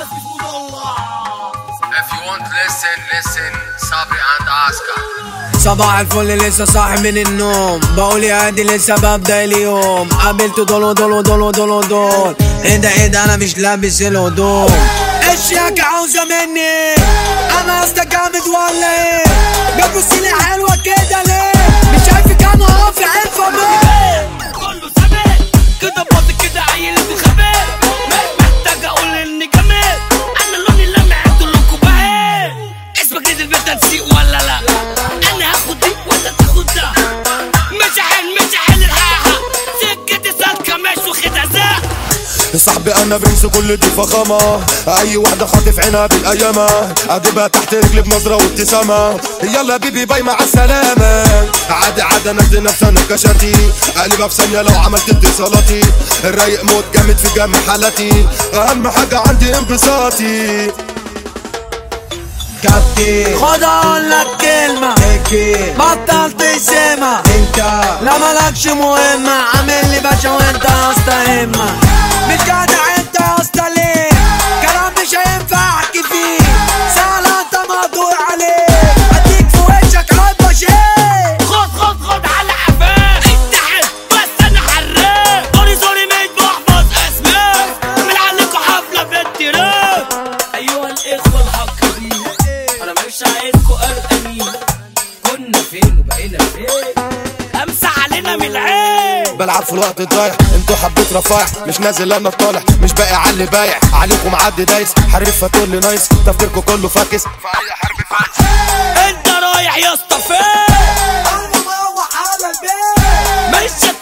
الناس مش مضلع If you want listen, listen, صبري and Oscar. صباح الفل لسه صاحي من النوم بقول يا هادي لسه ببدا اليوم قابلت دولو دولو دولو دولو دول ايه ده ايه ده انا مش لابس الهدوم اشياك عاوزة مني انا اصلا جامد ولا ايه بتبص لي حلوة كده ليه مش شايفك انا اهو في عين فمين كله سابق كده باظي كده عيل انتخابات مش محتاج اقول اني جامد انا لوني لمع انتوا لكم بقى اسمك نزل بنت تسيق ولا لا انا هاخد دي وانت تاخد ده مش حل مش حل الحاحة سكتي سالكة مش واخدها زق صاحبي انا برنس كل دي فخامة اي واحدة خاطف عينها بالايامة اجيبها تحت رجلي بنظرة وابتسامة يلا بيبي باي مع السلامة عادي عادي انا ادي نفسي انا كشاتي اقلبها في ثانية لو عملت اتصالاتي الرايق موت جامد في جميع حالاتي اهم حاجة عندي انبساطي كابتن خد اقول لك كلمة بطل تسمع انت لا مالكش مهمة عامل لي باشا وانت يا اسطى همة مش جدع انت يا اسطى ليه كلام مش هينفع احكي فيه سهل انت مقدور عليه اديك في وشك عضة شيء خد خد خد على عفاك انت حل بس انا حراق سوري سوري مش بحفظ اسماء من عليكوا حفلة في التراك ايها الاخوة الحقيقيين انا مش عايزكوا قلقانين كنا فين وبقينا فين امسح علينا من العين بلعب في الوقت الضايع انتوا حبيت رفايع مش نازل انا طالع مش باقي على اللي بايع عليكم معدي دايس حريف فتقول لي نايس تفكيركم كله فاكس في اي حرب فاكس انت رايح يا اسطى فين مش